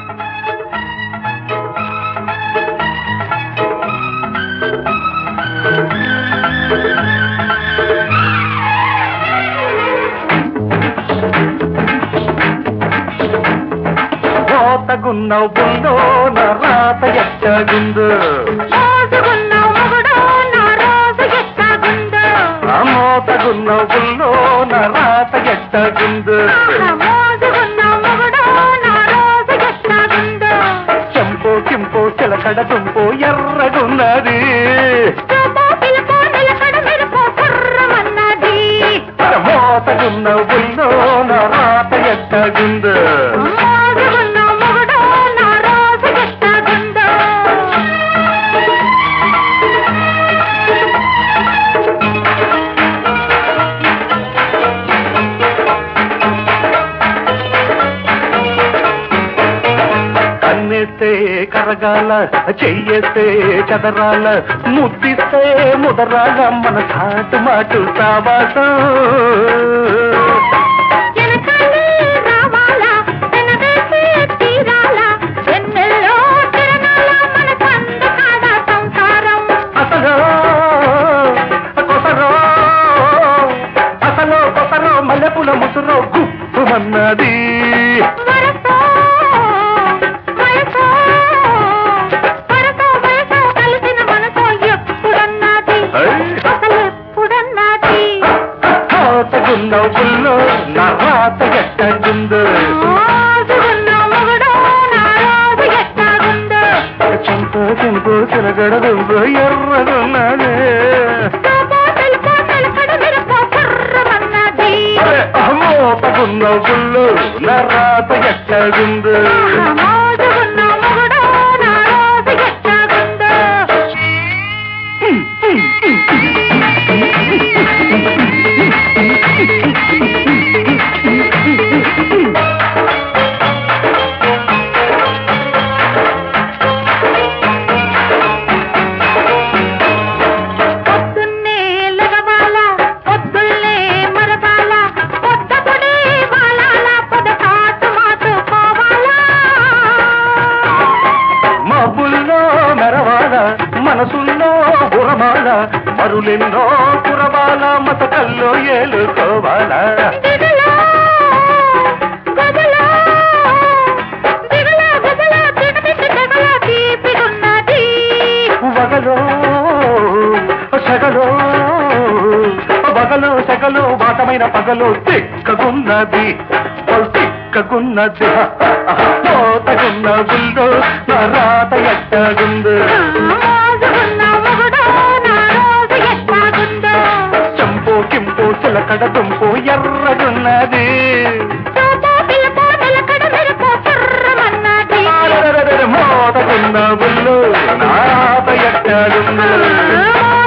మోతగున్నవు బుల్లో నా రాత ఎట్టగుందు మోసుకున్నావు మొగుడు నా రోజు ఎట్టాగుందో ఆ మోతగున్నవు బుల్లో నా రాత ఎట్టగుందు మోసుకున్నావు మొగుడు నా రోజు ఎట్టాగుందో చెంపో కింపో చిలకడ దుంపో ఎర్రగున్నది చూపో పిలుపో నిలకడ మెరుపో కుర్రమన్నది మోతగున్నవు బుల్లో నా రాత ఎట్టగుందు మోసుకున్నావు మొగుడు నా రోజు ఎట్టాగుందో కన్నెస్తే కరగాల చెయ్యేస్తే చదరాల ముద్దిస్తే ముదరాల మన చాటు మాటు సావాసం వెనకాలే రావాలా వెనవేసే తీరాలా వెన్నెల్లో తిరణాల మన కంద కాడ సంసారం అసలు కొసరో అసలు కొసరో మల్లెపూల ముసురో గుప్పుమన్నది వరసో వయసో వరసో వయసో కలిసిన మనసో ఎప్పుడన్నది అసలు ఎప్పుడన్నది తగున్నవు పుల్లో నా రాత ఎట్టగుందు మోసుకున్న మొగుడు నా రోజు ఎట్టాగుందో చెంప చెంపు చిలగడదు ఎర్రగున్నది చూపో తెలుపో నిలకడ మెరుపో కుర్రమన్నది అమ్మో తగున్న గుళ్ళు నా రాత ఎట్టగుందు మోసుకున్న మొగుడు నా రోజు ఎట్టాగుందో పొద్దున్నే లగవాల పొద్దున్నే మరవాల పొద్దపుడే వాలాల పొద కాటు మాటు పోవాలా మబ్బుల్లో మెరవాల మనసుల్లో ఉరమాల మరులెన్నో కురవాల మతకల్లో ఏలుకోవాలా దిగులో గదిలో దిగులో గదిలో దిగదిగ దిగులో తీపిగున్నది వగలో సగలో వగలో సగలో వాటమైన పగలో తిక్కగున్నది తిక్కగున్నది తోతగున్న గుండు నా రాత ఎట్టగుందు మోసుకున్న మొగుడు నా రోజు ఎట్టాగుందో చంపు కింపు చిలకడ తుంపు ఎర్రగున్నది చూపో పిలుపో నిలకడ మెరుపో కుర్రమన్నది మోతగున్న బుల్లు నా రాత ఎట్టగుందు ఆ